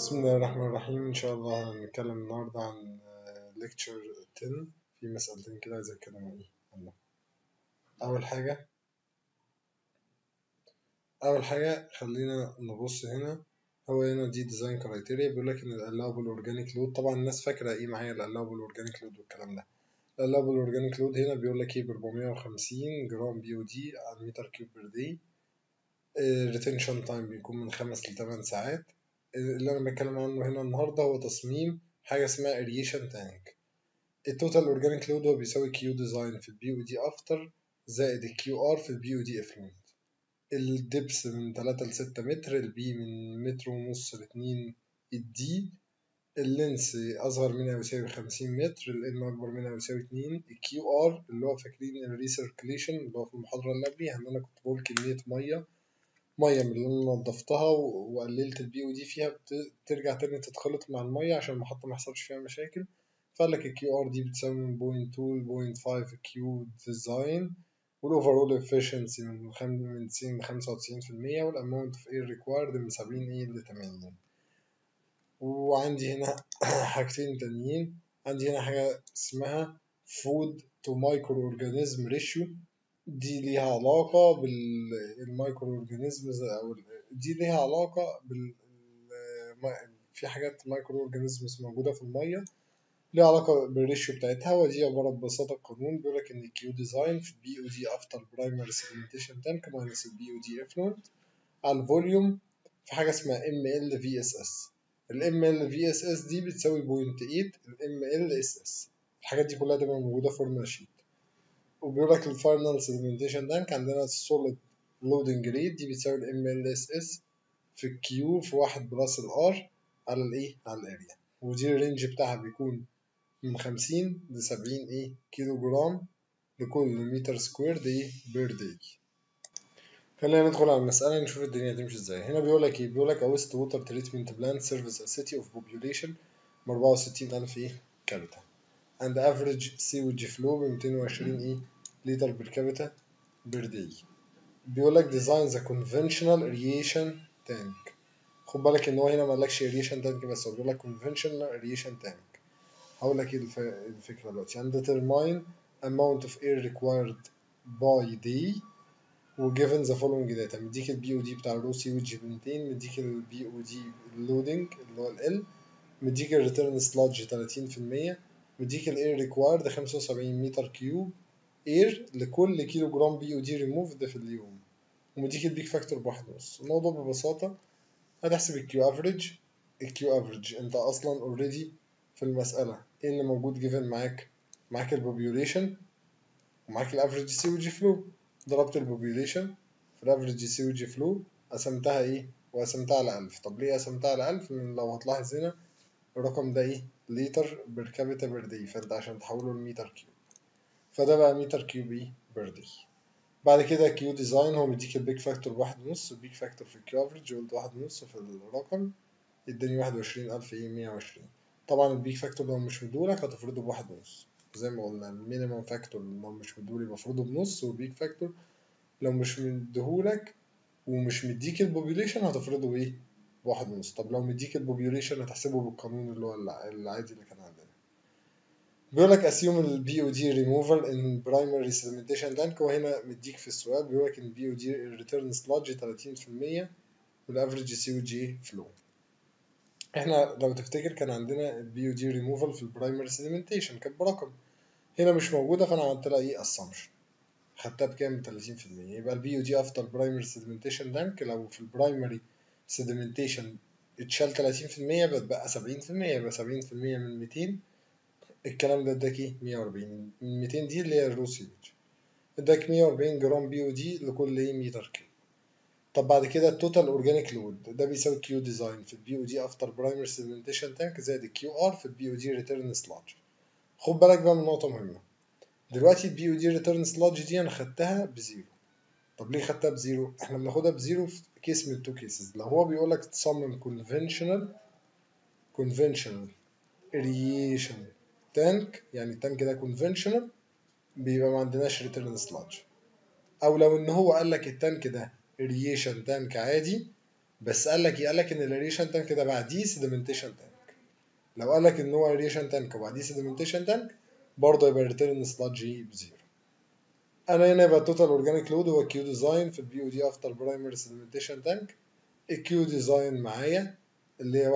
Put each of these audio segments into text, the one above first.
بسم الله الرحمن الرحيم إن شاء الله هنتكلم النهاردة عن ليكتشر 10 في مسألتين كده عايز أتكلم عن إيه عنهم أول حاجة أول حاجة خلينا نبص هنا هو هنا دي ديزاين كرايتيريا بيقول لك إن الألاوبل أورجانيك لود طبعا الناس فاكرة إيه معايا الألاوبل أورجانيك لود والكلام ده الألاوبل أورجانيك لود هنا بيقول لك إيه ب 450 جرام بي أو دي على متر كيوب بير داي الريتنشن تايم بيكون من خمس لتمن ساعات اللي انا بتكلم عنه هنا النهارده هو تصميم حاجه اسمها اريشن تانك التوتال اورجانيك لود هو بيساوي كيو ديزاين في البي او دي افتر زائد الكيو ار في البي او دي افلوينت الدبس من 3 ل 6 متر البي من متر ونص ل 2 الدي اللينس اصغر منها يساوي 50 متر الان اكبر منها يساوي 2 الكيو ار اللي هو فاكرين الريسيركليشن اللي هو في المحاضره اللي قبليها ان انا كنت بقول كميه ميه ميه من اللي انا نضفتها وقللت البي او دي فيها بترجع تاني تتخلط مع الميه عشان المحطه ما يحصلش فيها مشاكل فقال لك الكيو ار دي بتساوي من بوينت 2 ل 0.5 كيو ديزاين والاوفرول افشنسي من من 90 ل 95% والاماونت اوف اير ريكوايرد من 70 ايه ل 80 وعندي هنا حاجتين تانيين عندي هنا حاجه اسمها فود تو مايكرو اورجانيزم ريشيو دي ليها علاقة بالمايكرو اورجانيزمز أو دي ليها علاقة بال في حاجات مايكرو اورجانيزمز موجودة في المية ليها علاقة بالريشيو بتاعتها ودي عبارة ببساطة القانون بيقولك إن الكيو ديزاين في البي او دي أفتر برايمري سيجمنتيشن تانك ماينس البي او دي افلوينت على الفوليوم في حاجة اسمها ام ال في اس اس الام ال في اس اس دي بتساوي بوينت 8 الام ال اس اس الحاجات دي كلها تبقى موجودة في فورمولا شيت وبيقول لك الفاينل سيجمنتيشن تانك عندنا السوليد لودنج ريت دي بتساوي الام ال اس اس في الكيو في واحد بلس الار على الايه على الاريا ودي الرينج بتاعها بيكون من خمسين لسبعين ايه كيلو جرام لكل متر سكوير دي بير داي خلينا ندخل على المسألة نشوف الدنيا هتمشي ازاي هنا بيقول لك ايه بيقول لك اوست ووتر تريتمنت بلانت سيرفيس ا سيتي اوف بوبيوليشن ب 64000 ايه كابيتا and average sewage flow ب 220 ايه لتر بير كابيتا بير داي بيقول لك ديزاين ذا conventional aeration tank خد بالك ان هو هنا ما قالكش aeration tank بس هو بيقول لك conventional aeration tank هقول لك ايه الف... الفكره دلوقتي and determine amount of air required by day و given the following data مديك البي او دي بتاع الرو سيوج ب 200 مديك البي او دي اللودنج اللي هو ال مديك الريتيرن سلادج 30% مديك الاير ريكوايرد 75 متر كيوب اير لكل كيلو جرام بي او دي ريموفد في اليوم ومديك البيك فاكتور بواحد ونص الموضوع ببساطة هتحسب الكيو افريج الكيو افريج انت اصلا اوريدي في المسألة ايه اللي موجود جيفن معاك معاك البوبيوليشن ومعاك الافريج سيوجي فلو ضربت البوبيوليشن في الافريج سيوجي فلو قسمتها ايه وقسمتها على ألف طب ليه قسمتها على ألف لأن لو هتلاحظ هنا الرقم ده ايه لتر بير كابيتا بير داي فانت عشان تحوله لمتر كيوب فده بقى متر كيوب ايه بير داي بعد كده كيو ديزاين هو مديك البيك فاكتور بواحد ونص البيك فاكتور في الكيو افريج قلت واحد ونص في الرقم اداني واحد وعشرين ألف ايه مية وعشرين طبعا البيك فاكتور لو مش مدولك هتفرضه بواحد ونص زي ما قلنا المينيمم فاكتور لو مش مدولي بفرضه بنص والبيك فاكتور لو مش مديهولك ومش مديك البوبيوليشن هتفرضه بايه بواحد ونص طب لو مديك البوبيوليشن هتحسبه بالقانون اللي هو العادي اللي كان عندنا بيقول لك assume ال BOD removal in primary sedimentation tank وهنا مديك في السؤال بيقول لك ان BOD return sludge 30% والافريج COG flow احنا لو تفتكر كان عندنا ال BOD removal في البرايمري sedimentation كانت برقم هنا مش موجودة فانا عملت لها ايه assumption خدتها بكام 30% يبقى ال BOD after primary sedimentation tank لو في البرايمري sedimentation اتشال 30% بتبقى 70% يبقى 70% من 200 الكلام ده اداك ايه 140 من 200 دي اللي هي الرو سيوج اداك 140 جرام بي او دي لكل ايه متر كيوب طب بعد كده التوتال اورجانيك لود ده بيساوي كيو ديزاين في البي او دي افتر برايمري سيدمنتيشن تانك زائد الكيو ار في البي او دي ريتيرن سلاج خد بالك بقى من نقطه مهمه دلوقتي البي او دي ريتيرن سلاج دي انا خدتها بزيرو طب ليه خدتها بزيرو احنا بناخدها بزيرو في كيس من التو كيسز لو هو بيقول لك تصمم كونفنشنال كونفنشنال اريشن تانك يعني التانك ده كونفنشنال بيبقى ما عندناش ريتيرن سلاج او لو ان هو قال لك التانك ده اريشن تانك عادي بس قال لك ايه قال لك ان الاريشن تانك ده بعديه سيدمنتيشن تانك لو قال لك ان هو اريشن تانك وبعديه سيدمنتيشن تانك برضه يبقى ريتيرن سلادج ايه بزيرو انا هنا يبقى التوتال اورجانيك لود هو كيو ديزاين في البي او دي افتر برايمري سيدمنتيشن تانك الكيو ديزاين معايا اللي هي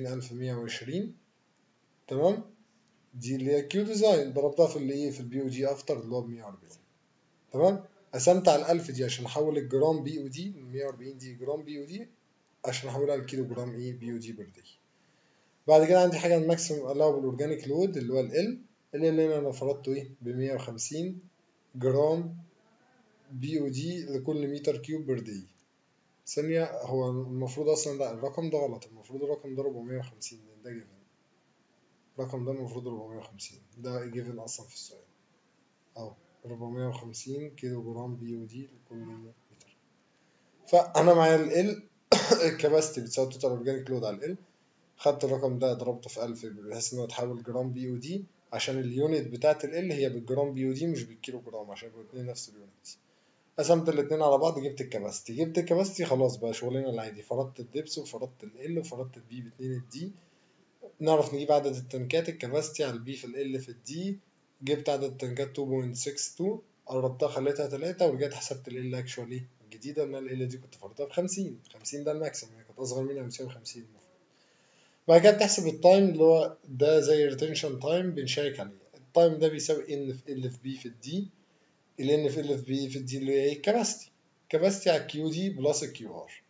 21120 تمام دي اللي هي كيو ديزاين ضربتها في اللي ايه في البي او جي افتر اللي هو ب 140 تمام قسمت على ال 1000 دي عشان احول الجرام بي او دي ال 140 دي جرام بي او دي عشان احولها لكيلو جرام ايه بي او دي بير داي بعد كده عندي حاجه الماكسيمم الاوبل اورجانيك لود اللي هو ال ال اللي هنا انا فرضته ايه ب 150 جرام بي او دي لكل متر كيوب بير داي ثانية هو المفروض أصلا لا الرقم ده غلط المفروض الرقم ده 450 لأن ده جيفن الرقم ده المفروض 450 ده جيفن أصلا في السؤال أهو 450 كيلو جرام بي او دي لكل متر فأنا معايا ال ال الكباستي بتساوي التوتال أورجانيك لود على ال خدت الرقم ده ضربته في 1000 بحيث إن هو يتحول جرام بي او دي عشان اليونت بتاعت ال ال هي بالجرام بي او دي مش بالكيلو جرام عشان يبقوا الاتنين نفس اليونتس قسمت الاتنين على بعض جبت الكباستي جبت الكباستي خلاص بقى شغلنا العادي فرضت الدبس وفرضت ال ال وفرضت البي باتنين الدي نعرف نجيب عدد التنكات الكباستي على البي في ال في الدي جبت عدد التنكات 2.62 قربتها خليتها 3 ورجعت حسبت ال ال اكشوالي الجديدة ان ال ال دي كنت فرضتها ب 50 50 ده الماكسيمم هي كانت اصغر منها بتساوي 50 المفروض بعد كده بتحسب التايم اللي هو ده زي ريتنشن تايم بنشيك عليه التايم ده بيساوي ان في ال في بي في الدي ال ان في ال في بي في الدي اللي هي ايه كباستي كباستي على الكيو دي بلس الكيو ار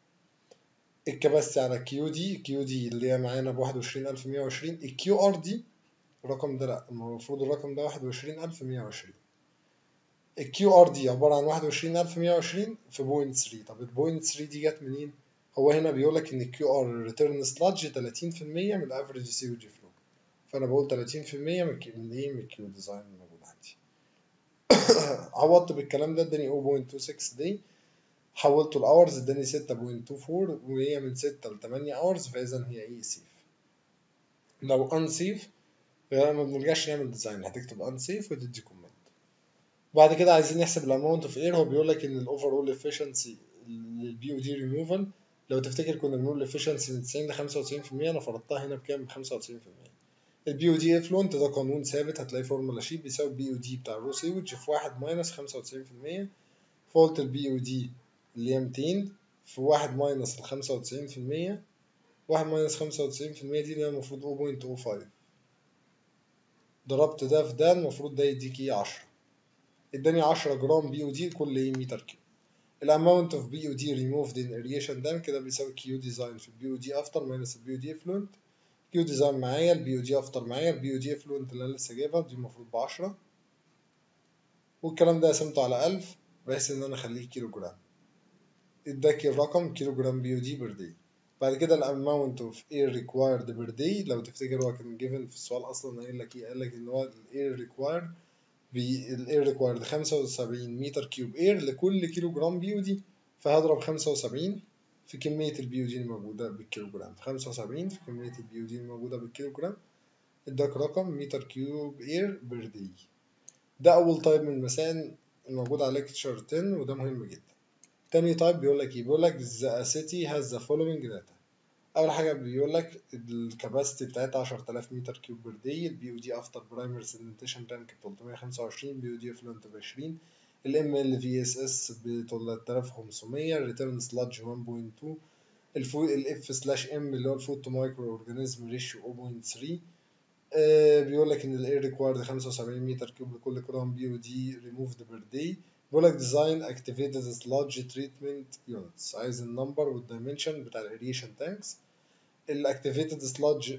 الكباستي على الكيو دي الكيو دي اللي هي معانا ب 21120 الكيو ار دي الرقم ده لا المفروض الرقم ده 21120 الكيو ار دي عبارة عن 21120 في بوينت 3 طب البوينت 3 دي جت منين؟ هو هنا بيقول لك ان الكيو ار ريتيرن سلادج 30% من الافريج سي او جي فلو فانا بقول 30% من من ايه من الكيو ديزاين الموجود عندي عوضت بالكلام ده اداني 0.26 دي حولته الاورز اداني 6.24 وهي من 6 ل 8 اورز فاذا هي ايه سيف لو ان سيف ما بنرجعش نعمل ديزاين هتكتب ان سيف وتدي كومنت بعد كده عايزين نحسب الاماونت اوف اير هو بيقول لك ان الاوفر اول افشنسي للبي او دي ريموفال لو تفتكر كنا بنقول الافشنسي من 90 ل 95% انا فرضتها هنا بكام؟ ب 95% البي او دي افلونت ده قانون ثابت هتلاقي فورمولا شيت بيساوي البي او دي بتاع الرو سيوج في 1 ماينس 95% فولت البي او دي اللي هي 200 في 1 ماينس ال 95% 1 ماينس 95% دي اللي هي المفروض 0.05 ضربت ده في ده المفروض ده يديك ايه 10 اداني 10 جرام بي او دي لكل ايه متر كيوب الاماونت اوف بي او دي ريموفد ان اريشن دان كده بيساوي كيو ديزاين في البي او دي افتر ماينس البي او دي افلونت كيو ديزاين معايا البي او دي افتر معايا البي او دي افلونت اللي انا لسه جايبها دي المفروض ب 10 والكلام ده قسمته على 1000 بحيث ان انا اخليه كيلو جرام اداك الرقم كيلو جرام بي او دي بير داي بعد كده الاماونت اوف اير ريكوايرد بير داي لو تفتكر هو كان جيفن في السؤال اصلا قايل لك ايه قال لك ان هو الاير ريكوايرد الاير ريكوايرد 75 متر كيوب اير لكل كيلو جرام بي او دي فهضرب 75 في كمية البي او دي الموجودة بالكيلو جرام 75 في كمية البي او دي الموجودة بالكيلو جرام اداك رقم متر كيوب اير بير داي ده أول تايب من المسائل الموجود على ليكتشر 10 وده مهم جدا تاني تايب بيقول لك ايه بيقول لك the city has the following data اول حاجه بيقول لك الكباسيتي بتاعتها 10000 متر كيوب بير داي البي او دي افتر برايمري سيدمنتيشن تانك ب 325 بي او دي افلونت ب 20 الام ال في اس اس ب 3500 الريتيرن سلادج 1.2 الفو الاف سلاش ام اللي هو الفود تو مايكرو اورجانيزم ريشيو 0.3 آه بيقول لك ان الاير ريكوايرد 75 متر كيوب لكل جرام بي او دي ريموفد بير داي بيقول لك ديزاين اكتيفيتد سلادج تريتمنت يونتس عايز النمبر والدايمنشن بتاع الاريشن تانكس الاكتيفيتد سلادج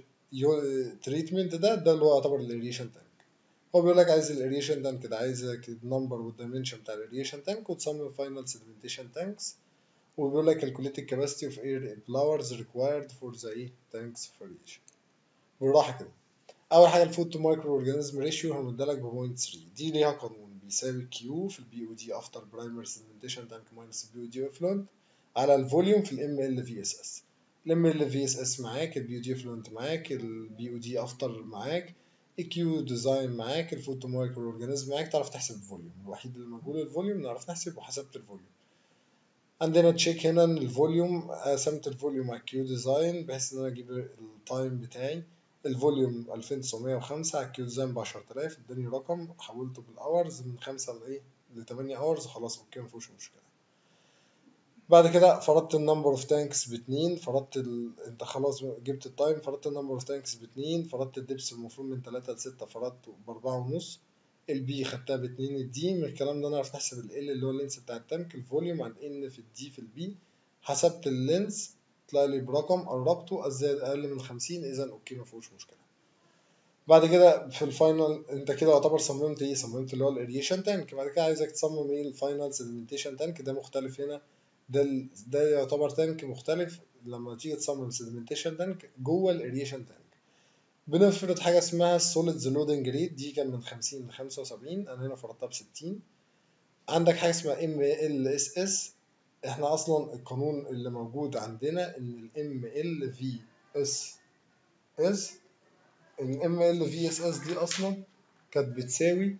تريتمنت ده ده اللي هو يعتبر الاريشن تانك هو بيقول لك عايز الاريشن تانك ده عايز النمبر والدايمنشن بتاع الاريشن تانك وتصمم فاينل سيدمنتيشن تانكس وبيقول لك calculate the capacity of air flowers required for the ايه tanks variation بالراحه كده اول حاجه الفود تو مايكرو اورجانيزم ريشيو هنمدلك ب 0.3 دي ليها قانون بيساوي كيو في البي او دي افتر برايمري سيدمنتيشن تانك ماينس البي او دي افلونت على الفوليوم في الام ال في اس اس الام ال في اس اس معاك البي او دي افلونت معاك البي او دي افتر معاك الكيو ديزاين معاك الفود تو مايكرو اورجانيزم معاك تعرف تحسب الفوليوم الوحيد اللي مجهول الفوليوم نعرف نحسب وحسبت الفوليوم عندنا تشيك هنا ان الفوليوم قسمت الفوليوم على الكيو ديزاين بحيث ان انا اجيب التايم بتاعي الفوليوم 2905 على الكيو ديزاين ب 10000 اداني رقم حولته بالاورز من 5 لايه ل 8 اورز خلاص اوكي مفيهوش مشكله بعد كده فرضت النمبر اوف تانكس باتنين فرضت ال... انت خلاص جبت التايم فرضت النمبر اوف تانكس باتنين فرضت الدبس المفروض من 3 ل 6 فرضته بأربعة ونص البي خدتها باتنين الدي من الكلام ده نعرف نحسب ال اللي هو اللينس بتاع التانك الفوليوم عن ان في الدي في البي حسبت اللينس طلع لي برقم قربته ازيد اقل من 50 اذا اوكي مفيهوش مشكله بعد كده في الفاينل انت كده يعتبر صممت ايه صممت اللي هو الاريشن تانك بعد كده عايزك تصمم ايه الفاينل سيدمنتيشن تانك ده مختلف هنا ده ال... ده يعتبر تانك مختلف لما تيجي تصمم سيدمنتيشن تانك جوه الاريشن تانك بنفرض حاجه اسمها السوليدز لودنج ريت دي كان من 50 ل 75 انا هنا فرضتها ب 60 عندك حاجه اسمها ام ال اس اس احنا اصلا القانون اللي موجود عندنا ان الام ال في اس اس الام ال في اس اس دي اصلا كانت بتساوي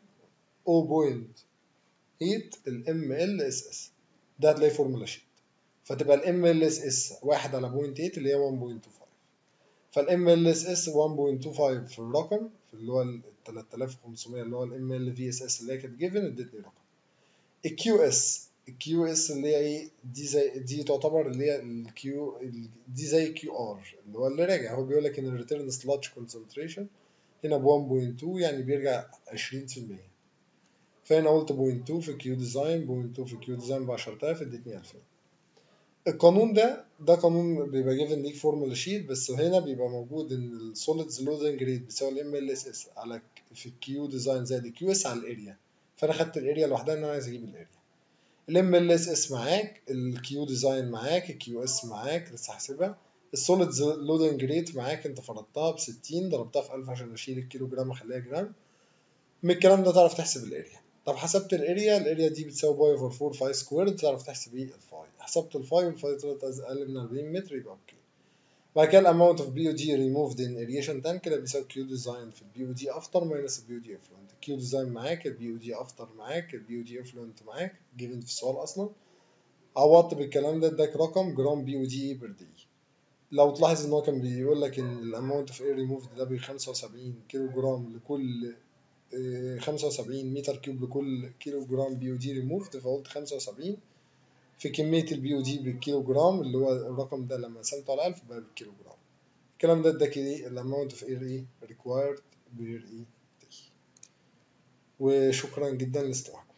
0.8 الام ال اس اس ده هتلاقي فورمولا شيت فتبقى الام ال اس اس 1 على 0.8 اللي هي 1.25 فالام ال اس اس 1.25 في الرقم في اللي هو ال 3500 اللي هو الام ال في اس اس اللي هي كانت جيفن ادتني رقم الكيو اس الكيو اس اللي هي ايه دي زي دي تعتبر اللي هي الكيو دي زي كيو ار اللي هو اللي راجع هو بيقول لك ان الريتيرن سلادج كونسنتريشن هنا ب 1.2 يعني بيرجع 20% فهنا قلت 0.2 في كيو ديزاين 0.2 في كيو ديزاين ب 10000 ادتني 2000 القانون ده ده قانون بيبقى جيفن ليك فورمولا شيت بس هنا بيبقى موجود ان السوليدز لودنج ريت بيساوي الام ال اس اس على في الكيو ديزاين زائد الكيو اس على الاريا فانا خدت الاريا لوحدها ان انا عايز اجيب الاريا الام ال اس اس معاك الكيو ديزاين معاك الكيو اس معاك لسه حاسبها السوليدز لودنج ريت معاك انت فرضتها ب 60 ضربتها في 1000 عشان اشيل الكيلو جرام اخليها جرام من الكلام ده تعرف تحسب الاريا طب حسبت الاريا الاريا دي بتساوي باي اوفر 4 فاي سكويرد تعرف تحسب ايه الفاي حسبت الفاي والفاي طلعت اقل من 40 متر يبقى اوكي بعد كده الاماونت اوف بي او دي ريموفد ان اريشن تانك ده بيساوي كيو ديزاين في البي او دي افتر ماينس البي او دي افلونت الكيو ديزاين معاك البي او دي افتر معاك البي او دي افلونت معاك جيفن في السؤال اصلا عوضت بالكلام ده اداك رقم جرام بي او دي بير دي لو تلاحظ ان هو كان بيقول لك ان الاماونت اوف اير ريموفد ده ب 75 كيلو جرام لكل 75 متر كيوب لكل كيلو جرام بي او دي ريموفد فقلت 75 في كمية البي او دي بالكيلو جرام اللي هو الرقم ده لما قسمته على 1000 بقى بالكيلو جرام الكلام ده اداك ايه الاماونت اوف اير ايه ريكوايرد بير ايه وشكرا جدا لاستماعكم